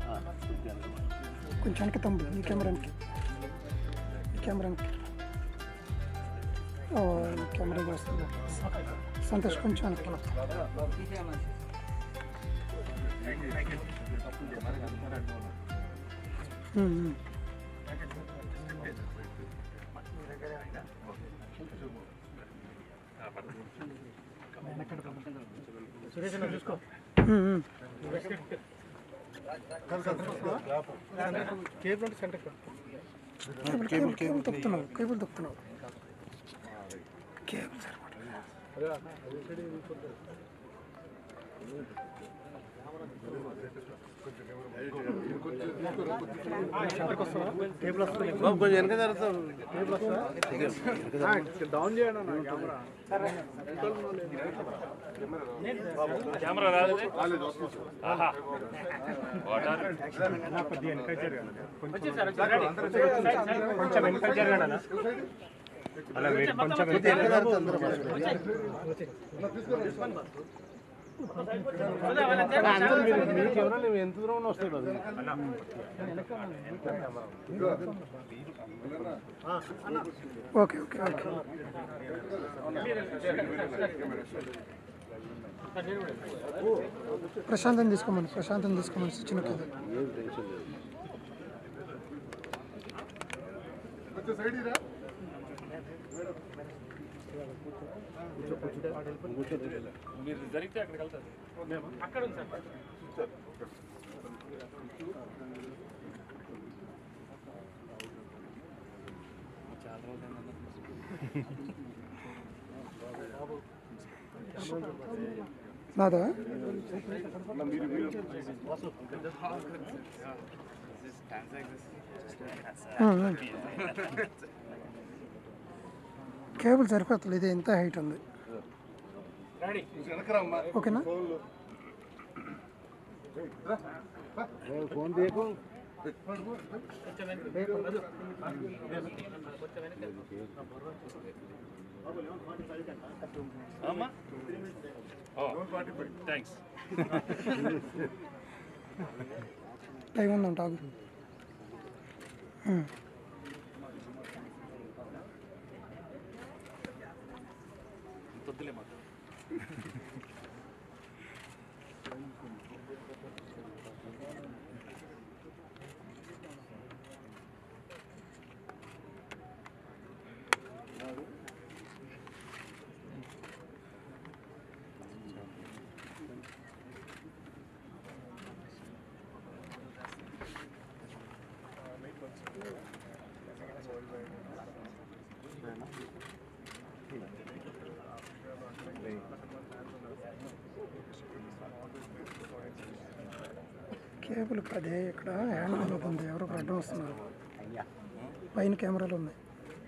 కొంచెం వెనక్కి తమ్ముడు ఈ కెమెరానికి ఈ కెమెరానికి ఓ ఈ కెమెరా వస్తుంది సంతోష్ కొంచెం వెనక్కి ఉమ్, ఉమ్. ఉమ్, ఉమ్. కేబుల్ కేబుల్ కేబుల్ తొక్కుతున్నావు కేబుల్ తొక్కుతున్నావు కేబుల్ సరిపడ కొంచెం వెనక జరుగుతాం డౌన్ చేయండి అన్న కెమెరా కెమెరా రాలేదు ఆహా కొంచెం వెనక జరగండి అన్న అలా మీరు కొంచెం వెనక వెనక జరుగుతాం అందరం అందరూ మీరు మీ కెమెరా నేను ఎంత దూరం వస్తాడు అది ఓకే ఓకే ఓకే ప్రశాంతం తీసుకోమని ప్రశాంతం తీసుకోమని చిన్న కదా మీరు జరిగితే అక్కడికి వెళ్తారు అక్కడ ఉంది సార్ నాదా ఉమ్, ఉమ్. కేబుల్ సరిపోతుంది ఇది ఎంత హైట్ ఉంది ఓకేనా ఫోన్ తీయకు అమ్మా థ్యాంక్స్ టైం ఉందంట ఆగు ఉమ్. వద్దులే మాకు కేబుల్ అదే ఇక్కడ హ్యాండ్ ఉంది ఎవరో ఒకరు అడ్డం వస్తున్నారు పైన కెమెరాలు ఉన్నాయి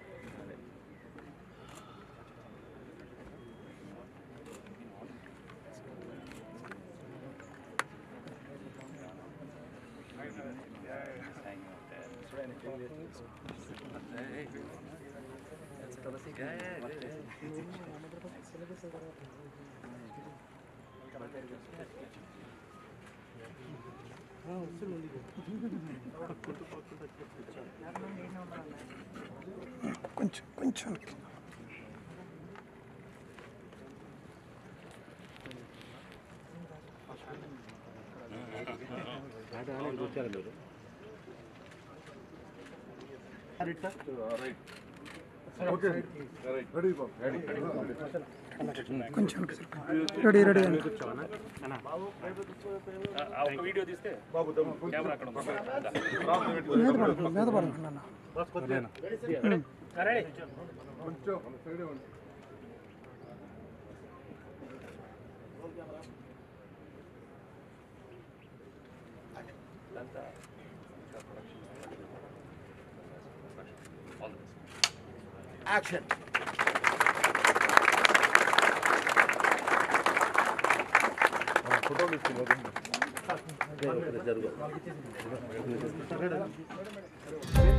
కొంచెం కొంచెం కొంచెం రెడీ రెడీ అండి ఆ ఒక్క వీడియో తీస్తే కెమెరా అక్కడ ఉంది మీద పడకుండా మీద పడకుండా అన్న యాక్షన్ ఫోటోలు జరుగు